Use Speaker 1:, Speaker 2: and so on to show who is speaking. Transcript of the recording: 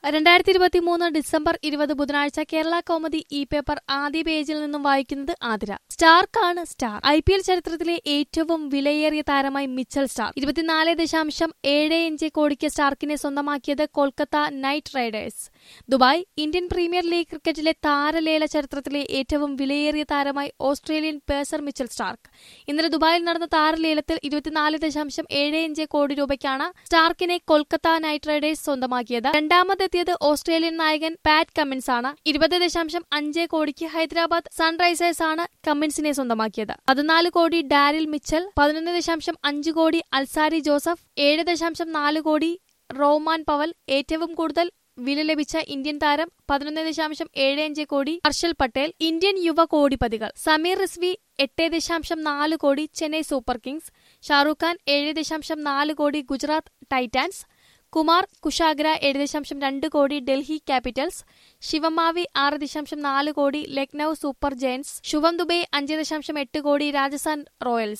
Speaker 1: രണ്ടായിരത്തി ഇരുപത്തി മൂന്ന് ഡിസംബർ ഇരുപത് ബുധനാഴ്ച കേരള കോമഡി ഇ പേപ്പർ ആദ്യ പേജിൽ നിന്നും വായിക്കുന്നത് ആതിര സ്റ്റാർക്കാണ് സ്റ്റാർ ഐ പി എൽ ചരിത്രത്തിലെ ഏറ്റവും വിലയേറിയ താരമായി മിച്ചൽ സ്റ്റാർ ഇരുപത്തിനാല് ദശാംശം ഏഴ് അഞ്ച് കോടിക്ക് സ്റ്റാർക്കിനെ സ്വന്തമാക്കിയത് Kolkata Knight Riders Dubai Indian Premier League ക്രിക്കറ്റിലെ താരലേല ചരിത്രത്തിലെ ഏറ്റവും വിലയേറിയ താരമായി ഓസ്ട്രേലിയൻ പേസർ മിച്ചൽ സ്റ്റാർക്ക് ഇന്നലെ ദുബായിൽ നടന്ന താരലേലത്തിൽ ഇരുപത്തിനാല് ദശാംശം ഏഴ് അഞ്ച് കോടി രൂപയ്ക്കാണ് സ്റ്റാർക്കിനെ കൊൽക്കത്ത നൈറ്റ് റൈഡേഴ്സ് സ്വന്തമാക്കിയത് രണ്ടാമതെത്തിയത് ഓസ്ട്രേലിയൻ നായകൻ പാറ്റ് കമ്മിൻസ് ആണ് ഇരുപത് ദശാംശം അഞ്ച് കോടിക്ക് ഹൈദരാബാദ് സൺറൈസേഴ്സ് ആണ് കമ്മിൻസിനെ സ്വന്തമാക്കിയത് പതിനാല് കോടി ഡാരിൽ മിച്ചൽ പതിനൊന്ന് ദശാംശം അഞ്ച് കോടി അൽസാരി ജോസഫ് ഏഴ് ദശാംശം നാല് കോടി റോമാൻ പവൽ ഏറ്റവും കൂടുതൽ വില ലഭിച്ച ഇന്ത്യൻ താരം പതിനൊന്ന് ദശാംശം ഏഴ് അഞ്ച് കോടി ഹർഷൽ പട്ടേൽ ഇന്ത്യൻ യുവ കോടിപതികൾ സമീർ റിസ്വി എട്ട് ദശാംശം നാല് കോടി ചെന്നൈ സൂപ്പർ കിങ്സ് ഷാറൂഖ് ഖാൻ ഏഴ് ദശാംശം നാല് കോടി ഗുജറാത്ത് ടൈറ്റാൻസ് കുമാർ കുഷാഗ്ര ഏഴ് ദശാംശം രണ്ട് കോടി ഡൽഹി ക്യാപിറ്റൽസ് ശിവമാവി ആറ് ദശാംശം നാല് കോടി ലക്നൌ സൂപ്പർ ജയൻസ് ശുഭം ദുബെ അഞ്ച് ദശാംശം എട്ട് കോടി രാജസ്ഥാൻ റോയൽസ്